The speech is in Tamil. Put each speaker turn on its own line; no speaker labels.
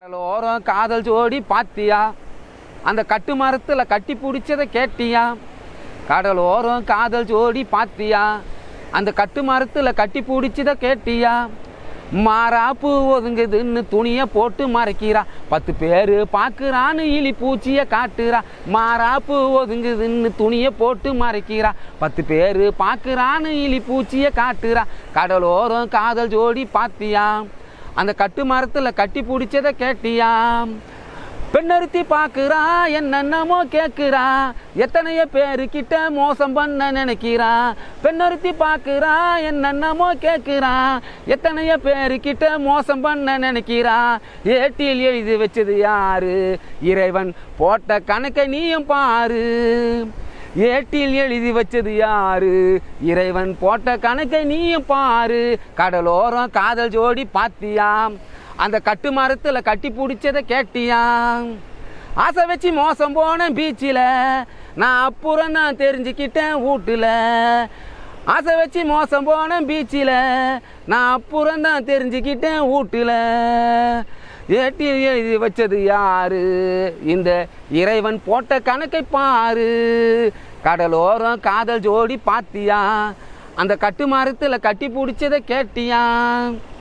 கடலோரம் காதல் ஜோடி பாத்தியா அந்த கட்டு மரத்தில் கட்டி பிடிச்சதை கேட்டியா கடலோரம் காதல் ஜோடி பாத்தியா அந்த கட்டு மரத்தில் கட்டி பிடிச்சதை கேட்டியா மாறாப்பு ஒதுங்குதுன்னு துணியை போட்டு மறைக்கிறா பத்து பேர் பார்க்குறான்னு இலி பூச்சியை காட்டுறா மாறாப்பு ஒதுங்குதுன்னு துணியை போட்டு மறைக்கிறா பத்து பேர் பார்க்குறான்னு இலி பூச்சியை காட்டுறா கடலோரம் காதல் ஜோடி பாத்தியா அந்த கட்டு மரத்தில் கட்டி பிடிச்சதை கேட்டியா பெண்ணொருத்தி பார்க்குறா என்னென்னமோ கேட்குறா எத்தனையோ பேருக்கிட்ட மோசம் பண்ண நினைக்கிறா பெண்ணொருத்தி பார்க்குறா என்னென்னமோ கேட்குறா எத்தனையோ பேருக்கிட்ட மோசம் பண்ண நினைக்கிறா ஏட்டில் எழுதி வச்சது யாரு இறைவன் போட்ட கணக்கை நீயும் பாரு ஏட்டில் எழுதி வச்சது யாரு இறைவன் போட்ட கணக்கை நீயும் பாரு கடலோரம் காதல் ஜோடி பாத்தியாம் அந்த கட்டு மரத்தில் கட்டி பிடிச்சதை கேட்டியாம் ஆசை வச்சு மோசம் போனேன் பீச்சில் நான் அப்புறம் நான் தெரிஞ்சுக்கிட்டேன் வீட்டில் ஆசை வச்சு மோசம் போனேன் பீச்சில் நான் அப்புறம் தான் தெரிஞ்சுக்கிட்டேன் வீட்டில் ஏட்டில் எழுதி வச்சது யாரு இந்த இறைவன் போட்ட கணக்கை பாரு கடலோரம் காதல் ஜோடி பாத்தியா அந்த கட்டு மரத்தில் கட்டி பிடிச்சதை கேட்டியா